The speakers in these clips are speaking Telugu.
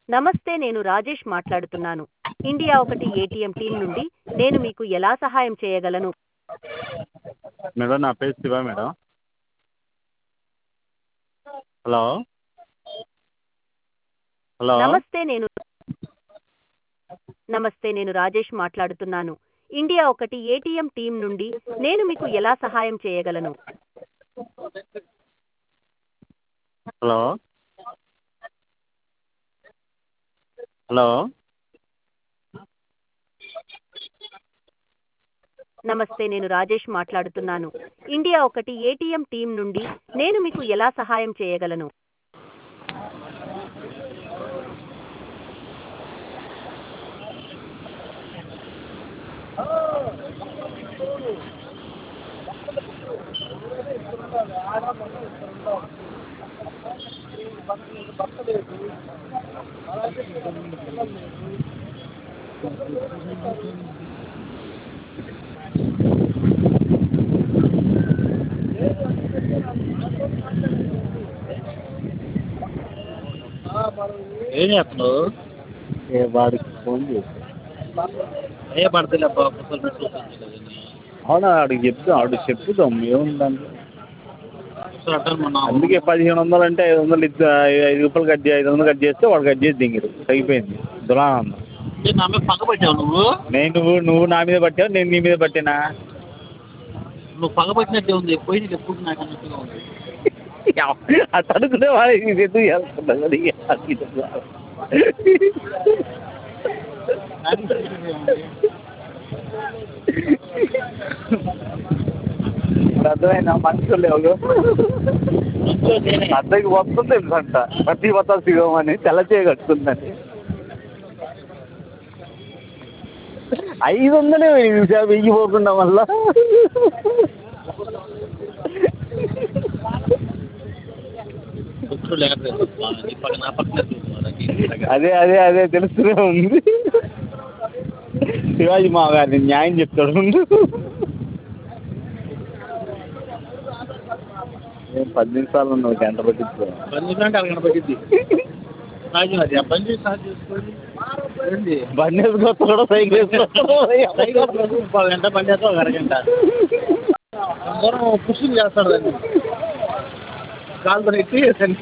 నమస్తే నేను రాజేష్ మాట్లాడుతున్నాను ఇండియా ఒకటి ఏటీఎం టీం నుండి నేను మీకు ఎలా సహాయం చేయగలను మేడం నా పేరు శివ మేడం హలో హలో నమస్తే నేను నమస్తే నేను రాజేష్ మాట్లాడుతున్నాను ఇండియా ఒకటి ఏటీఎం టీం నుండి నేను మీకు ఎలా సహాయం చేయగలను హలో హలో నమస్తే నేను రాజేష్ మాట్లాడుతున్నాను ఇండియా ఒకటి ఏటీఎం టీం నుండి నేను మీకు ఎలా సహాయం చేయగలను ఏం చేస్తున్నావు ఏ వాడికి ఫోన్ చేసి ఏ పడతలే అబ్బా ముసలి ముసలి వచ్చేది. అవునా వాడికి చెప్తాం వాడికి చెప్పుదాం ఏముందండి అసలు అట్లా మొన్న అందుకే పదిహేను వందలు అంటే ఐదు వందలు ఇద్ద ఐదు రూపాయలు కట్ చేసి ఐదు వందలు కట్ చేస్తే వాడు కట్ చేసి దింగిరు తగ్గిపోయింది దురానందం ఏ నా మీద పగ పట్టావు నువ్వు నేను నువ్వు నువ్వు నా మీద పట్టావు నేను నీ మీద పట్టినా నువ్వు పగ పట్టినట్టే ఉంది పోయింది ఎప్పుడు నాకు అన్నట్టుగా ఉంది ఆ తడుకునే వాడికి ఇది ఎందుకు చేస్తున్నావు అది అది ఇది. ఇప్పుడు అర్థమైనా మనుషులు ఎవరు అద్దెకి వస్తుంది అంట ప్రతి వత సిగమని తెల్ల చేయ కట్టుకుందని ఐదు వందలే వెయ్యి వెయ్యి పోకుండా మళ్ళా కూర్చో లేకపోతే నీ పక్క నా పక్కన కూర్చో. అదే అదే అదే తెలుస్తూనే ఉంది శివాజీ మా గారిని న్యాయం చెప్తాడు ముందు ఏం పది నిమిషాలు ఉన్నావు గంట పట్టించు పది నిమిషాలు అరగంట పట్టింది సాధ్యం అది ఆ పని చేసి సాధ్యం చేసుకోండి ఏంటి బండి వేసుకొస్తా కూడా సైకిల్ సైకిల్ వేసుకొస్తా పావు గంట పని చేస్తావు ఒక అరగంట దూరం పుష్టింగ్ చేస్తాడు దాన్ని కాలుతో ఎత్తి దాన్ని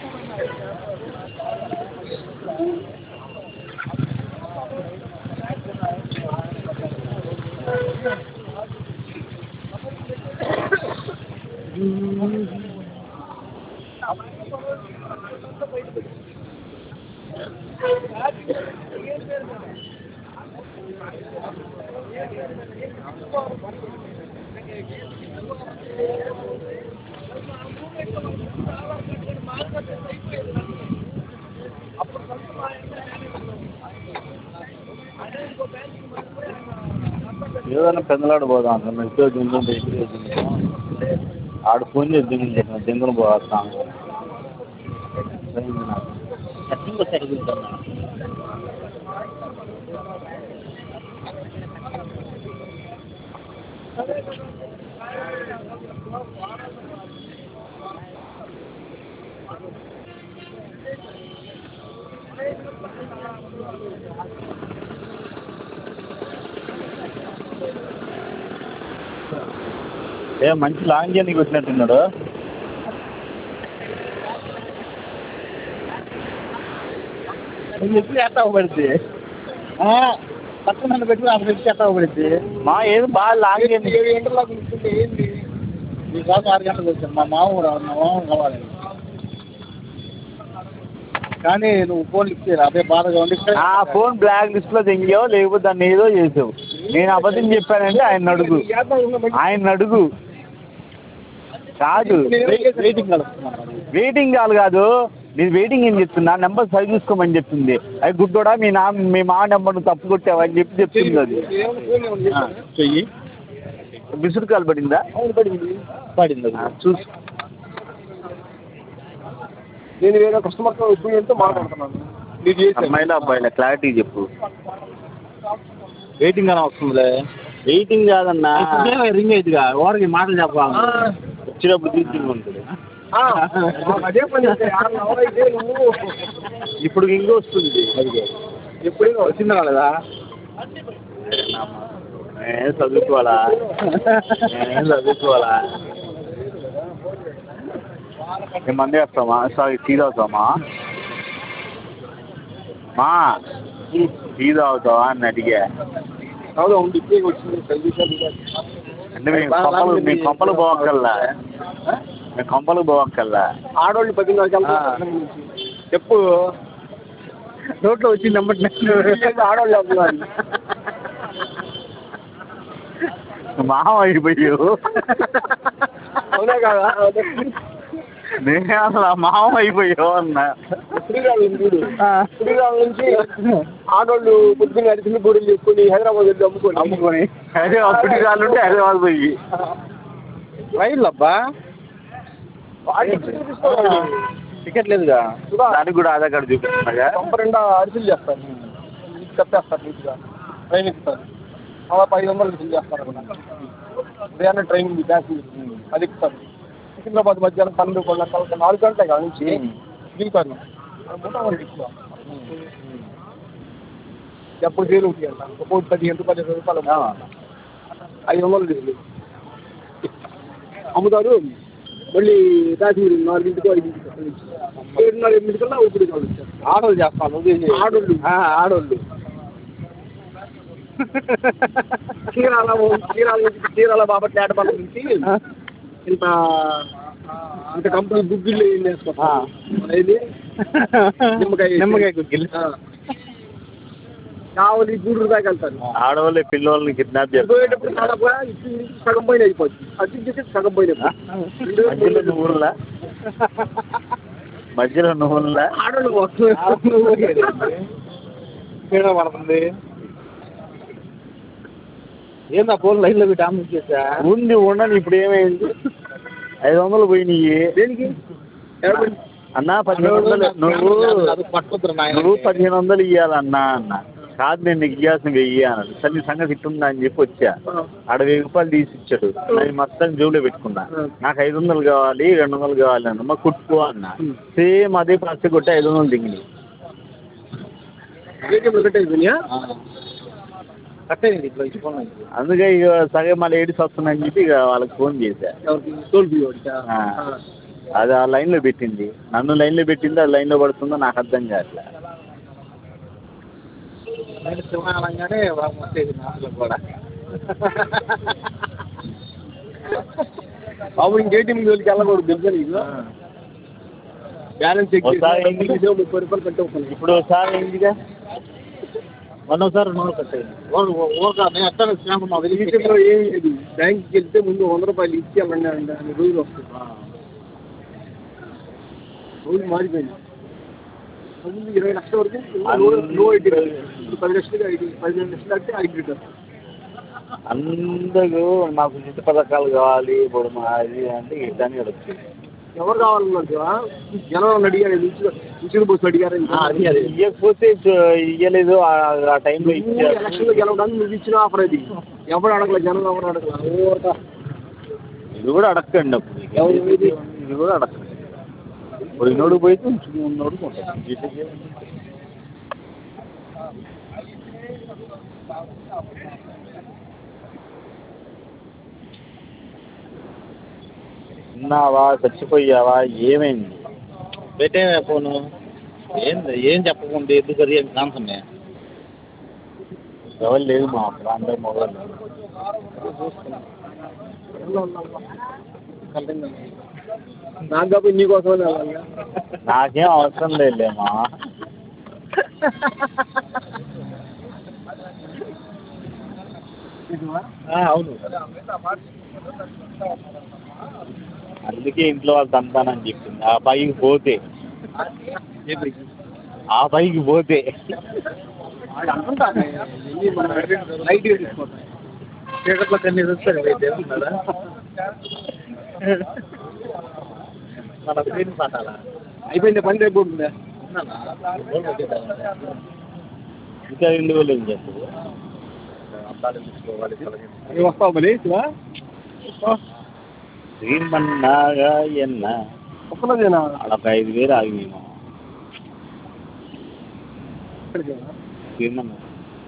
ఏదైనా పెందలాడు పోదాం అసలు మెసేజ్ దింగుంటే ఆడు ఫోన్ చేసి దిగుని చెప్పిన దింగులు పోతాం కట్టింగ్ వచ్చి అడుగుతున్నా ఏ మంచి లాంగ్ జర్నీకి వచ్చినట్టున్నాడు నువ్వు ఎప్పుడు ఎట్ట అవ్వబడితే పక్కన నన్ను పెట్టుకుని అప్పుడు ఎప్పుడు ఎట్ట అవ్వబడితే మా ఏది బాగా లాంగ్ జర్నీ ఏడు గంటల కూర్చుంటే ఏంది నీ కోసం ఆరు గంటలకు వచ్చాను మా మామ కూడా మా మామ కావాలి కానీ నువ్వు ఫోన్ లిఫ్ట్ చేయరు అదే బాధగా ఉంది ఆ ఫోన్ బ్లాక్ లిస్ట్ లో దింగావు లేకపోతే దాన్ని ఏదో చేసావు నేను అబద్ధం చెప్పానంటే ఆయన అడుగు ఆయన అడుగు కాదు వెయిటింగ్ కలుస్తున్నాను వెయిటింగ్ కాల్ కాదు నేను వెయిటింగ్ ఏం చెప్తున్నా నెంబర్ సరి చూసుకోమని చెప్తుంది అది గుడ్డోడా మీ నా మీ మా నెంబర్ తప్పు కొట్టావని చెప్పి చెప్తుంది అది చెయ్యి బిసురు కాల్ పడిందా అవును పడింది పడింది ఆ, చూసు నేను వేరే కస్టమర్తో ఇప్పుడు మాట్లాడుతున్నాను నీకు చేశాను అమ్మాయిలా అబ్బాయిలా క్లారిటీ చెప్పు వెయిటింగ్ అని వస్తుందిలే వెయిటింగ్ కాదన్నా రింగ్ అవుతుందిగా ఓడికి మాటలు చెప్పాలి వచ్చినప్పుడు తీసుకుని ఉంటుంది అదే పని అయితే నువ్వు ఇప్పుడు ఇంకో వస్తుంది ఎప్పుడు వచ్చిందా లేదా నేను చదువుకోవాలా నేను చదువుకోవాలా నేను మంది వేస్తామా సారీ టీ తాగుతామా మా టీ తాగుతావా అని అడిగా అవును అవును ఇప్పుడు వచ్చింది సర్వీస్ అంటే మేము కొంపలు మేము కొంపలు పోవక్కల్లా మేము కొంపలు పోవక్కల్లా ఆడవాళ్ళు పదిన్నరకి వెళ్తారు చెప్పు నోట్లో వచ్చి నమ్మట్లేదు ఆడవాళ్ళు వెళ్తున్నారు మామ అయిపోయావు అవునా కాదా నేను అసలు మామ అయిపోయావు అన్నా శ్రీకాకుళం చూడు శ్రీకాకుళం నుంచి ఆడవాళ్ళు పొద్దున్న అరిసిన బూరెలు చేసుకొని హైదరాబాద్ వెళ్ళి అమ్ముకొని అమ్ముకొని అదే అప్పటి కాళ్ళు ఉంటే హైదరాబాద్ పోయి రైళ్ళు అబ్బా టికెట్ లేదుగా దానికి కూడా ఆధార్ కార్డు చూపిస్తున్నాగా పంప రెండా అరిసెలు చేస్తారు నీకు చెప్పేస్తారు నీట్గా ట్రైన్ ఎక్కుతారు అలా ఐదు వందలు అరిసెలు చేస్తారు అక్కడ ఉదయాన్నే ట్రైన్ ఉంది ప్యాసింజర్ అది ఎక్కుతారు సికింద్రాబాద్ మధ్యాహ్నం పన్నెండు పన్నెండు కల్లా నాలుగు గంటలే కాడ నుంచి దిగుతారు మూటామని ఎక్కువ ఎప్పుడు జైలు ఉంటాయి అంట ఒక్కొక్క పదిహేను పదిహేను రూపాయలు ఐదు వందలు డీజిల్ అమ్ముతారు మళ్ళీ కాశ్మీర్ నాలుగింటికో ఐదింటికో అక్కడి నుంచి ఏడున్నర ఎనిమిదికల్లా ఊపిరి కావాలి ఆర్డర్ చేస్తాను ఆడోళ్ళు ఆడోళ్ళు చీరాల చీరాల నుంచి చీరాల బాబట్ ఏటపల్లి నుంచి ఇంత ఇంత కంపెనీ గుగ్గిళ్ళు ఏం చేసుకుంటా ఇది నిమ్మకాయ నిమ్మకాయ గుగ్గిళ్ళు. ఆ. కావలి గూడూరు దాకా వెళ్తారు ఆడవాళ్ళే పిల్లల్ని కిడ్నాప్ పోయేటప్పుడు చేస్తారు దాదాపుగా ఇటు నుంచి సగం పోయిన అయిపోతుంది అటు నుంచి సగం పోయిన మధ్యలో నువ్వులా మధ్యలో నువ్వులా ఆడోళ్ళు మొత్తం పడుతుంది ఏందా ఫోన్ లైన్లో పెట్టి ఆమె చేసా ఉంది ఉండని ఇప్పుడు ఏమైంది ఐదు వందలు పోయినాయి దేనికి ఎవరు అన్నా పదిహేను వందలు నువ్వు నువ్వు పదిహేను వందలు ఇవ్వాలన్నా అన్న కాదు నేను నీకు ఇవ్వాల్సిన వెయ్యి అన్నాడు సరే నీ సంగతి ఇట్టుందా అని చెప్పి వచ్చా ఆడ వెయ్యి రూపాయలు తీసి ఇచ్చాడు నేను మొత్తం జోబులో పెట్టుకున్నా నాకు ఐదు వందలు కావాలి రెండు వందలు కావాలి అన్న మా కుట్టుకో అన్న సేమ్ అదే పరిస్థితి కొట్టి ఐదు వందలు దిగినాయి ఏటీఎంలో కట్ అయిపోయినాయా కట్టేది ఇట్లా ఇచ్చుకున్నాను అందుకే ఇక సగం మళ్ళీ ఏడిసి వస్తుందని చెప్పి ఇక వాళ్ళకి ఫోన్ చేశా ఎవరికి టోల్ ఫీ వాడికా ఆ. అది ఆ లైన్లో పెట్టింది నన్ను లైన్లో పెట్టింది అది లైన్లో పడుతుందో నాకు అర్థం కావట్లే సింహాలంగానే వచ్చేది నాసులో కూడా బాబు ఇంకేటీఎం జోలికి వెళ్ళకూడదు తెలుసా నీకు బ్యాలెన్స్ చెక్ ఒకసారి చేసి ముప్పై రూపాయలు కట్టవుతుంది ఇప్పుడు ఒకసారి అయిందిగా మొన్న ఒకసారి నూనె కట్టేది ఈటీఎంలో ఏం లేదు బ్యాంక్కి వెళ్తే ముందు వంద రూపాయలు ఇచ్చి వెళ్ళండి అండి అని రోజులు వస్తుంది రోజు మారిపోయింది ముందు ఇరవై లక్షల వరకు లో ఐటీ ఇప్పుడు పది లక్షలకి ఐటీ పదిహేను లక్షలు అంటే ఐటీ రిటర్న్ అందరూ మాకు ఇంటి పథకాలు కావాలి ఇప్పుడు మా అది అంటే ఇట్లని వచ్చింది ఎవరు కావాలన్నారు జనం అడిగారు ఉచిత బస్సు అడిగారు అది అది ఇవ్వకపోతే ఇవ్వలేదు ఆ టైంలో ఇచ్చారు ఎలక్షన్లో గెలవడానికి నువ్వు ఇచ్చిన ఆఫర్ అది ఎవరు అడగల జనం ఎవరు అడగల ఊరక ఇది కూడా అడగండి అప్పుడు ఎవరు ఇది? ఇది కూడా అడగండి ఇప్పుడు ఇన్నోడు పోయితే ఉన్నోడు ఉంటుంది వీటికి ఉన్నావా చచ్చిపోయావా ఏమైంది పెట్టేమే ఫోను ఏం ఏం చెప్పకుండా ఎందుకు అది ఏం కాన్సమే ఎవరు లేదు మా అందరు మొగలు నాకు కాబట్టి నీకోసమే వెళ్ళాలి నాకేం అవసరం లేదులేమా అవును అందుకే ఇంట్లో వాళ్ళు తంతానని చెప్పింది ఆ పైకి పోతే ఆ పైకి పోతే లైట్ తీసుకోండి చీకట్లో కన్నీ చూస్తారు అయితే ఉన్నాడా మన పేరు పట్టాలా అయిపోయింది పని రేపు ఉంటుందా ఇంకా రెండు వేలు ఏం చేస్తుంది అబ్బాయిలు తీసుకోవాలి తొలగించాలి. నువ్వు వస్తావు మళ్ళీ శివా? శ్రీమన్నాగా ఎన్న ఒక్కరోజేనా అక్కడ ఒక ఐదు వేలు ఆగి మేము ఏందన్నా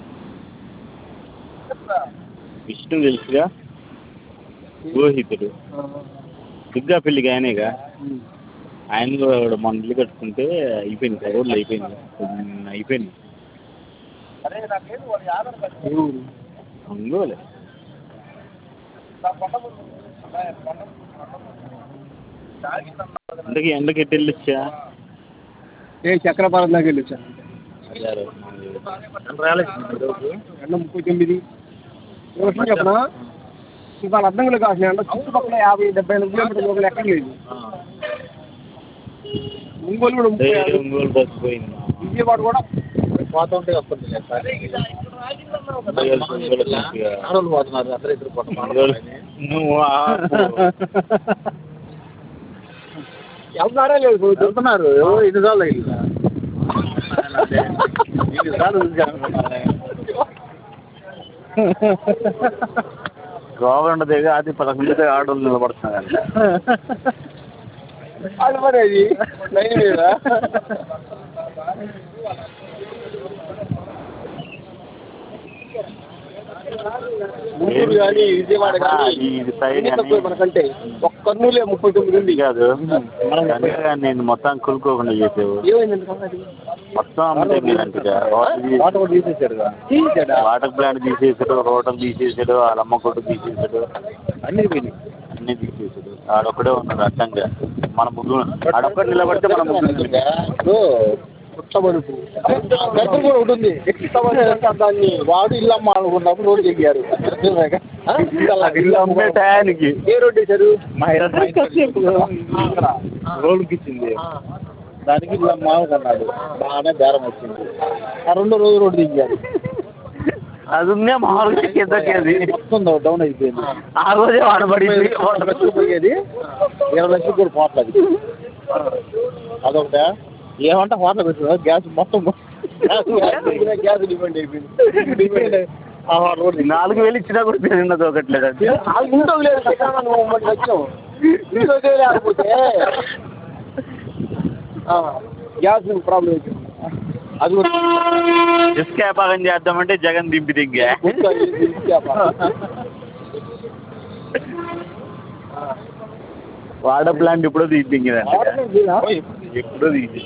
విష్ణు తెలుసుగా పురోహితుడు దుర్గా పెళ్ళికి ఆయనేగా ఆయన కూడా మొన్న ఇల్లు కట్టుకుంటే అయిపోయింది సార్ రోడ్లు అయిపోయింది నిన్న అయిపోయింది ఒంగోలు ఎండకి ఎండకి ఎట్టి వెళ్ళొచ్చా ఏ చక్రపాలెం దాకా వెళ్ళి వచ్చాను అదే ఎండ ముప్పై తొమ్మిది ఏ విషయం చెప్పనా ఇవాళ అర్థంలో కాసిన ఎండ చుట్టుపక్కల యాభై డెబ్బై ఎనిమిది కిలోమీటర్ల లోపల ఎక్కడ లేదు ఒంగోలు కూడా ముప్పై ఆరు. ఒంగోలు బస్సు పోయింది విజయవాడ కూడా పోతుంటే వస్తుంది లేదు సార్ ఒంగోలు మంచిగా. ఆడవాళ్ళు పోతున్నారు అందరూ ఇద్దరు ఒంగోలు నువ్వు ఆపు. వెళ్తున్నారా లేదు వెళ్తున్నారు ఎన్ని సార్లు అయింది ఎన్ని సార్లు రోగం ఉండదు అది పదకొండు ఆడవాళ్ళు నిలబడుతున్నారు అది మరి అది లైన్ మీద గుంటూరు కానీ విజయవాడ కానీ ఇది సైడ్ ఎన్ని అని- తక్కువ మనకంటే ఒక్క కర్నూలే ముప్పై తొమ్మిది ఉంది ఇది కాదు అందుకే నేను మొత్తం కులుకోకుండా చేసావు ఏమైంది ఎందుకన్నా అది? మొత్తం అమ్మితే మీరు అంటే పాట కూడా తీసేశారు తీసేసాడా? వాటర్ ప్లాంట్ తీసేసాడు రోడ్లు తీసేసాడు వాళ్ళ అమ్మ కొట్టు తీసేసాడు అన్ని పోయినాయి అన్ని తీసేసాడు ఆడొక్కడే ఉన్నాడు అడ్డంగా మన ముగ్గురు ఆడొక్కడు నిలబడితే మన ముగ్గురు ఇప్పుడు పుట్టబడుపు గర్భం కూడా ఉంటుంది ఎక్కిస్తామని అంటే దాన్ని వాడు ఇల్లు అమ్మ అనుకున్నప్పుడు రోడ్డు చెక్కారు ఇల్లు అమ్మే టయానికి ఏ రోడ్డు వేశారు రోడ్డుకి ఇచ్చింది దానికి ఇల్లు అమ్మ అనుకున్నాడు బాగానే బేరం వచ్చింది ఆ రెండో రోజు రోడ్డు దిగారు అది ఉందే మామూలుగా కిందకేది మొత్తం డౌన్ అయిపోయింది ఆ రోజే వాడబడింది వంద లక్షలు పోయేది ఇరవై లక్షలు కూడా పోట్లేదు అదొకట ఏమంటే హోటల్ పెట్టిన గ్యాస్ మొత్తం గ్యాస్ డిమాండ్ అయిపోయింది డిపెండ్ ఆ హోటల్ కూడా నాలుగు వేలు ఇచ్చినా కూడా తిన్న దొరకట్లేదు అది ఆ ఇంట్లో లేదు కట్టాను నువ్వు మరి వచ్చావు ఇంట్లో లేకపోతే ఆ, గ్యాస్ ప్రాబ్లం అయిపోయింది అది కూడా ఇసుక వ్యాపారం చేద్దామంటే జగన్ దింపి దింగా గుర్తు అయ్యింది, వ్యాపారం. వాటర్ ప్లాంట్ ఎప్పుడో తీసిందండి ఆర్డర్ లేదా? ఎప్పుడో తీసి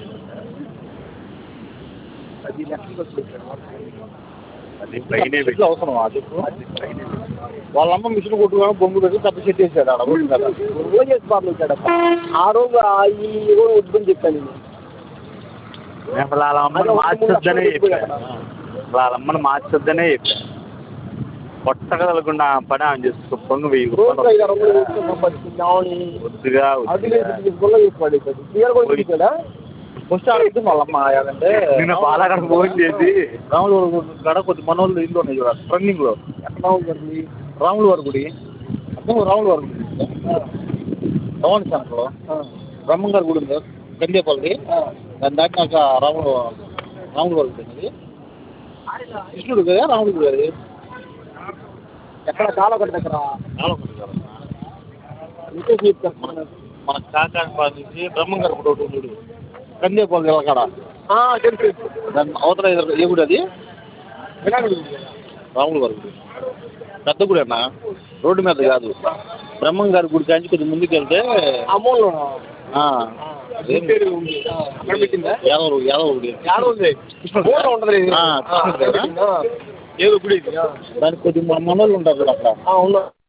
పది లక్షలు ఖర్చు పెట్టాడు. అది పైనే పెట్టి ఇట్లా అవసరం ఆ చెప్పు వాళ్ళ అమ్మ మిషన్ కొట్టుకొని బొమ్మ పెట్టి పెద్ద చెట్టు వేసాడు ఆడ ఊరి మీద రోజు చేసి బాబు వచ్చాడప్ప ఆ రోజు ఆ ఈ రోజు వద్దని చెప్పాను నేను అసలు వాళ్ళ అమ్మని మార్చొద్దనే చెప్పాను వాళ్ళ అమ్మని మార్చొద్దనే చెప్పాను కొత్తగా తగలకుండా పని ఆమె చేసి పొంగు వెయ్యి రోజు రూపాయలు ఐదు ఆరు వందలు తీసుకొని సంపాదించింది ఆమెని వద్దుగా అది వద్దుగా లేదు గుల్ల చేసి పడేసాడు క్లియర్ కూడా చూసాడా ఫస్ట్ ఆడుతుంది వాళ్ళ అమ్మ ఏదంటే నిన్న పాలక్కడ ఫోన్ చేసి రాముల వారి గుడి కాడ కొద్ది మనోళ్ళు ఇల్లు ఉన్నాయి చూడ ట్రెండింగ్ లో ఎక్కడ ఉంటుంది రాముల వారి గుడి అర్థం రాముల వారి గుడి భవాని సెంటర్లో బ్రహ్మం గారి గుడి ఉంది కందేపల్లి దాన్ని దాటినాక రాముల రాముల వారి గుడి అది కృష్ణుడు కదా రాముడు గుడి అది ఎక్కడ కాలగడ్డ దగ్గర రాముడు గారు ఇంకే చెప్తాను మన కాకాని నుంచి బ్రహ్మం గారి గుడి ఒకటి ఉంది చూడు కందేపల్లి కాడ తెలుసు దాని అవతల ఎదురు ఏ గుడి అది వినాయకుడు రాముల వారి గుడి పెద్ద గుడి అన్న రోడ్డు మీద కాదు బ్రహ్మం గారి గుడి కాంచి కొద్దిగా ముందుకు వెళ్తే అమూల్లో ఆ, పేరు ఉంది ఆ, అక్కడ పెట్టిందా యాదవ్ యాదవ్ గుడి యాడ ఉంది ఊళ్ళో ఉంటది ఇది. ఆ, ఆ, కృష్ణుడు దగ్గర? పెట్టిందా? ఏదో గుడి ఇది ఆ. దానికి కొద్దిగా మన మనోళ్ళు ఉంటారు చూడు అక్కడ ఆ, ఉన్నా